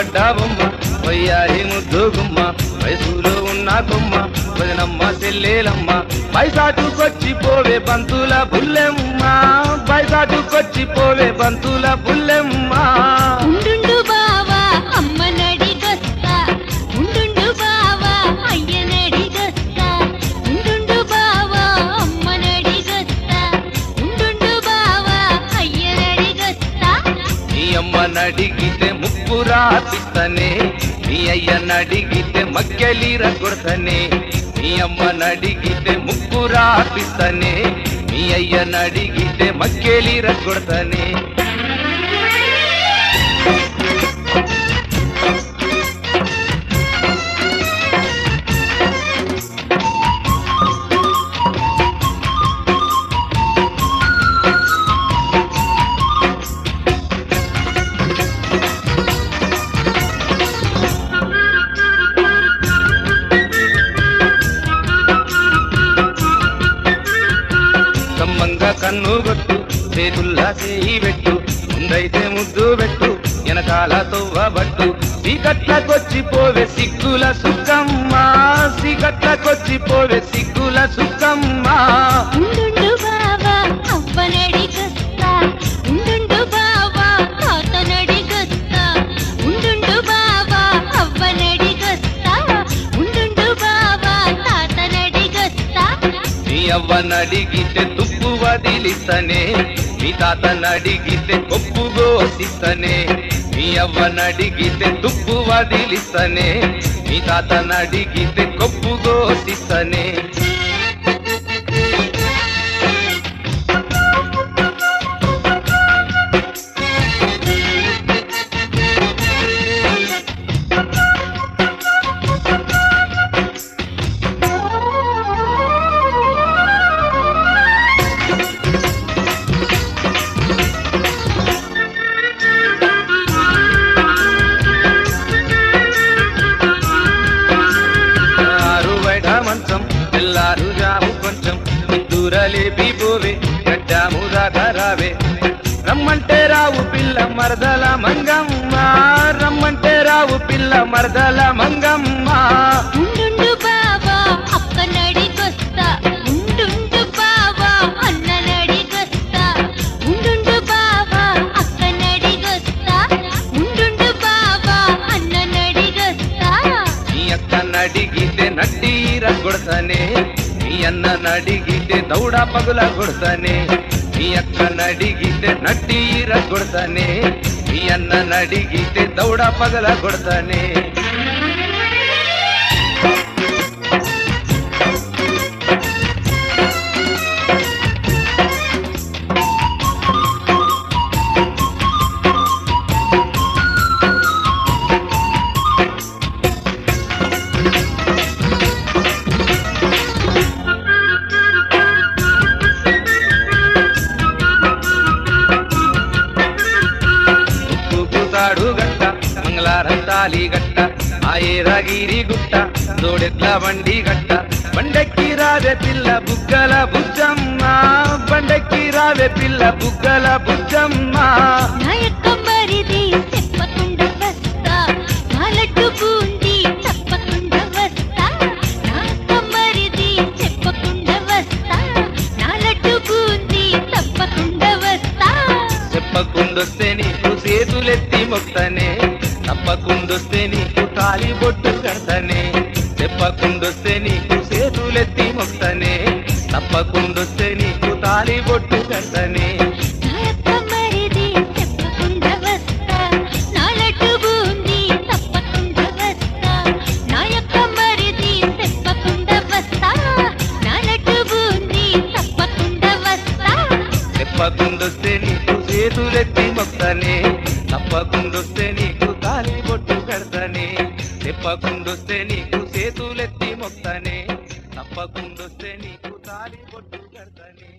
బుడ్డ బొమ్మ వయ్యారి ముద్దు గుమ్మ వయసులో ఉన్న కొమ్మ వదనమ్మ చెల్లేలమ్మ బైసాటుకొచ్చి పోవే బంతుల బుల్లెమ్మ బైసాటుకొచ్చి పోవే బంతుల బుల్లెమ్మ ఉండుండు బావా అమ్మ నడిగొస్తా ఉండుండు బావా అయ్య నడిగొస్తా ఉండుండు బావా అమ్మ నడిగొస్తా ఉండుండు బావా అయ్య నడిగొస్తా నీ అమ్మ నడిగితే ముప్పు రాపిస్తనే నీ అయ్య నడిగితే మక్కెలీర కొడతనే నీ అమ్మ నడిగితే ముప్పు రాపిస్తనే నీ అయ్య నడిగితే మక్కెలీర కొడతనే కమ్మంగా కన్ను కొట్టు చేతుల్లా చేయి పెట్టు ముందైతే ముద్దు పెట్టు వెనకాల తవ్వబట్టు సీకట్లకొచ్చి పోవే సిగ్గుల సుక్కమ్మ సీకట్లకొచ్చి పోవే సిగ్గుల సుక్కమ్మ ఉండుండు బావా అవ్వ నడిగొస్తా ఉండుండు బావా తాత నడిగొస్తా ఉండుండు బావా అవ్వ నడిగొస్తా ఉండుండు బావా తాత నడిగొస్తా నీ అవ్వ నడిగితే తుప్పు వదిలిస్తనే మీ తాత నడిగితే కొప్పు గోసిస్తనే మీ అవ్వ నడిగితే తుప్పు వదిలిస్తనే మీ తాత నడిగితే కొప్పు గోసిస్తనే ఆరు బయట మంచం తెల్లారు జాము కొంచెం దూర లేపి పోవే గడ్డాము దాకా రావే రమ్మంటే రావు పిల్ల మరదల మంగమ్మ రమ్మంటే రావు పిల్ల మరదల మంగమ్మ ఉండుండు బావా అక్క నడిగొస్తా ఉండుండు బావా అన్న నడిగొస్తా ఉండుండు బావా అక్క నడిగొస్తా ఉండుండు బావా అన్న నడిగొస్తా మీ అక్క నడిగితే నడ్డీర కొడతానే మీ అన్న నడిగితే దౌడ పగుల కొడతానే మీ అక్క నడిగితే నడ్డీర కొడతానే మీ అన్న నడిగితే దౌడ పగల కొడతానే కూతాడు గట్ట మంగళారం తాలి గట్ట ఆయేరాగిరి గుట్ట జోడెట్ల బండి గట్ట బండెక్కి రావే పిల్ల బుగ్గల బుజ్జమ్మ బండెక్కి రావే పిల్ల బుగ్గల బుజ్జమ్మ నా యొక్క మరిది చెప్పకుండా వస్తా నా లడ్డు బూంది తప్పకుండా వస్తా నా యొక్క మరిది చెప్పకుండా వస్తా నా లడ్డు బూంది తప్పకుండా వస్తా చెప్పకుండొస్తే నీకు చేతులెత్తి మొక్తనే తప్పకుండొస్తే నీకు తాలి బొట్టు కడతనే చెప్పకుండొస్తే నీకు చేతులెత్తి మొక్తనే తప్పకుండొస్తే నీకు తాలి బొట్టు కడతనే నా యొక్క మరిది చెప్పకుండా వస్తా నా లడ్డు బూంది తప్పకుండా వస్తా నా యొక్క మరిది చెప్పకుండా వస్తా నా లడ్డు బూంది తప్పకుండా వస్తా చెప్పకుండొస్తే నీకు చేతులెత్తి మొక్తనే తప్పకుండొస్తే నీకు తాలి బొట్టు కడతనే చెప్పకుండొస్తే నీకు చేతులెత్తి మొక్తనే తప్పకుండొస్తే నీకు తాలి బొట్టు కడతనే